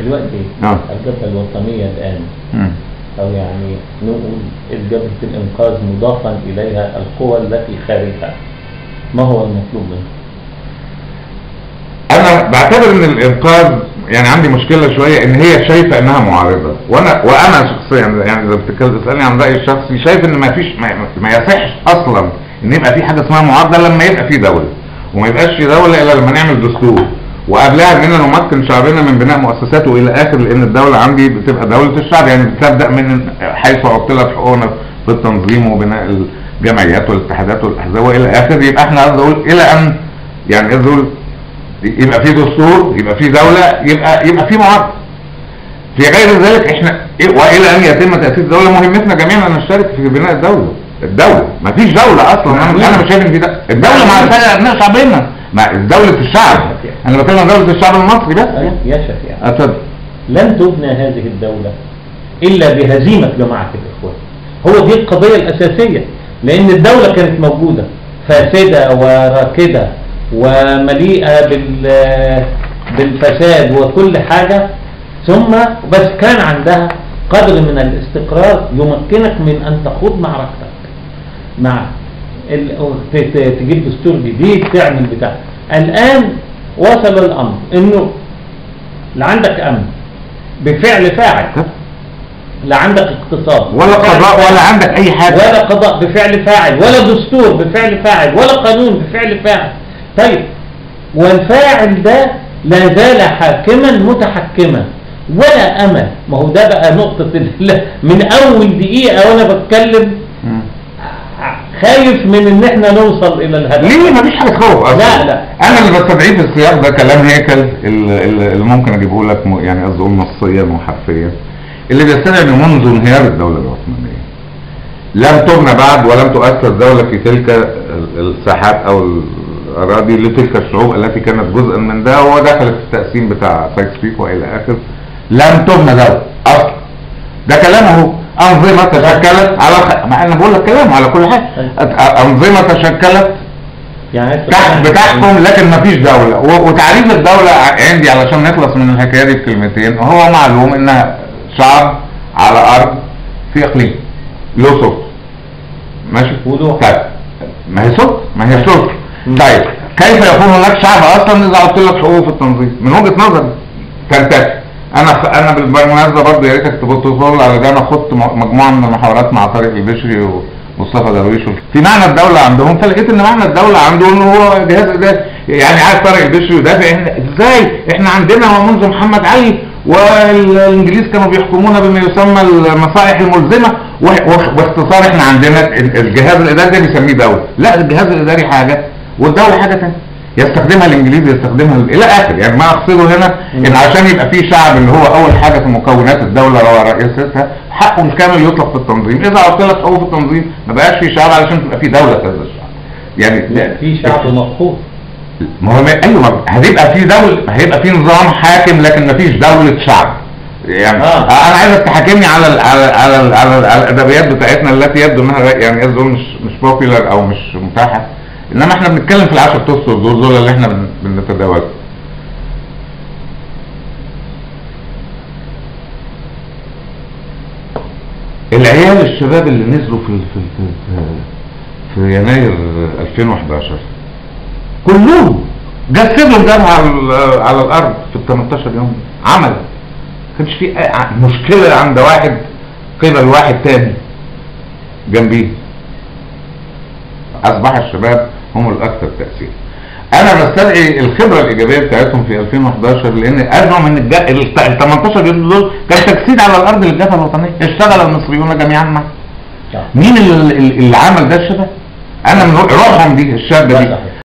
دلوقتي آه. الجبهة الوطنية الآن مم. أو يعني نقول جبهة الإنقاذ مضافا إليها القوى التي خارجها ما هو المطلوب منه؟ انا بعتبر ان الانقاذ يعني عندي مشكله شويه ان هي شايفه انها معارضه وانا وانا شخصيا يعني اذا بتتكلم تسالني عن رايي الشخصي شايف ان ما فيش ما, ما يصحش اصلا ان يبقى في حاجه اسمها معارضه لما يبقى في دوله وما يبقاش في دوله الا لما نعمل دستور وقبلها اننا نمكن شعبنا من بناء مؤسساته الى اخر لان الدوله عندي بتبقى دوله الشعب يعني بتبدا من حيث عطلت حقوقنا في التنظيم وبناء الجمعيات والاتحادات والاحزاب والى اخر يبقى احنا عايز اقول الى ان يعني عايز اقول يبقى في دستور يبقى في دولة يبقى يبقى في معارضة في غير ذلك احنا والى ان يتم تاسيس دوله مهمتنا جميعا ان نشترك في بناء الدوله الدوله ما فيش دوله اصلا انا انا مش شايف ان في ده الدوله مع رسائل ابناء شعبنا مع دوله الشعب انا بتكلم عن دوله الشعب المصري بس يا شفيع اتفضل لن تبنى هذه الدولة إلا بهزيمة جماعة الإخوان هو دي القضية الأساسية لأن الدولة كانت موجودة فاسدة وراكدة ومليئة بال بالفساد وكل حاجة ثم بس كان عندها قدر من الاستقرار يمكنك من أن تخوض معركتك مع ال- ت- ت- تجيب دستور جديد تعمل بتاع الآن وصل الأمر إنه لا عندك أمن بفعل فاعل لا عندك اقتصاد ولا بفعل قضاء فاعل. ولا عندك اي حاجه ولا قضاء بفعل فاعل ولا دستور بفعل فاعل ولا قانون بفعل فاعل طيب والفاعل ده لا زال حاكما متحكما ولا امل ما هو ده بقى نقطة ال- من اول دقيقة وانا بتكلم مم. خايف من ان احنا نوصل الى الهدف ليه ما فيش حاجه تخوف اصلا لا، لا. انا اللي بستدعيه في السياق ده كلام هيكل اللي, اللي ممكن اجيبه لك م- يعني قصدي اقول نصيا وحرفيا اللي بيستدعي من منذ انهيار الدوله العثمانيه لم تبنى بعد ولم تؤسس دوله في تلك ال- الساحات او الاراضي لتلك الشعوب التي كانت جزءا من ده وهو دخل في التقسيم بتاع سايكس بيكو والى اخره لم تبنى دوله اصلا ده كلامه انظمه تشكلت على خ... ما انا بقول لك كلامه على كل حاجه أ- انظمه تشكلت يعني عايز تحت تقول- بتحكم لكن مفيش دولة و- وتعريف الدولة ع- عندي علشان نخلص من الحكاية دي بكلمتين هو معلوم انها شعب على ارض في اقليم له سلطة ماشي وله طيب ما هي سلطة ما هي سلطة مم. طيب كيف يكون هناك شعب اصلا اذا قلت لك حقوقه في التنظيم من وجهة نظري تنتهي انا خ... انا بالمناسبة برضه يا ريتك تبص تقول على ده انا خدت م- مجموعة من المحاورات مع طارق البشري ومصطفى درويش في معنى الدولة عندهم فلقيت ان معنى الدولة عنده ان هو جهاز اداري يعني عارف طارق البشري يدافع إن ازاي احنا عندنا ومنذ محمد علي والانجليز كانوا بيحكمونا بما يسمى المصالح الملزمه و- و- باختصار احنا عندنا ال- الجهاز الاداري ده بيسميه دوله لا الجهاز الاداري حاجه والدوله حاجه ثانيه يستخدمها الانجليز يستخدمها ال- الى اخر يعني ما اقصده هنا ان عشان يبقى في شعب اللي هو اول حاجه في مكونات الدوله هو رئيستها حقه مش كامل يطلق في التنظيم اذا قلت لك حقوق في التنظيم ما بقاش في شعب علشان تبقى في دوله في هذا الشعب يعني لا في شعب مفقود ما هو ما- ايوه ما- هتبقى في دولة هيبقى في نظام حاكم لكن ما فيش دولة شعب يعني آه. آه. انا عايزك تحاكمني على ال على ال على, ال على, ال على الادبيات بتاعتنا التي يبدو انها يعني يبدو مش مش بوبيلر او مش متاحه انما احنا بنتكلم في العشر اسطر دول دول اللي احنا بن- بنتداولهم العيال الشباب اللي نزلوا في في في, في, في يناير 2011 كلهم جسدوا الجبهه على ال- على الارض في ال 18 يوم عمل ما كانش في أي ع- مشكله عند واحد قبل واحد تاني جنبيه اصبح الشباب هم الاكثر تاثيرا انا بستدعي الخبره الايجابيه بتاعتهم في 2011 لان ازمه من الج... ال 18 يوم دول كان تجسيد على الارض للجبهه الوطنيه اشتغل المصريون جميعا معا صح. مين اللي, اللي عمل ده الشباب انا من روحهم دي الشابه دي صحيح.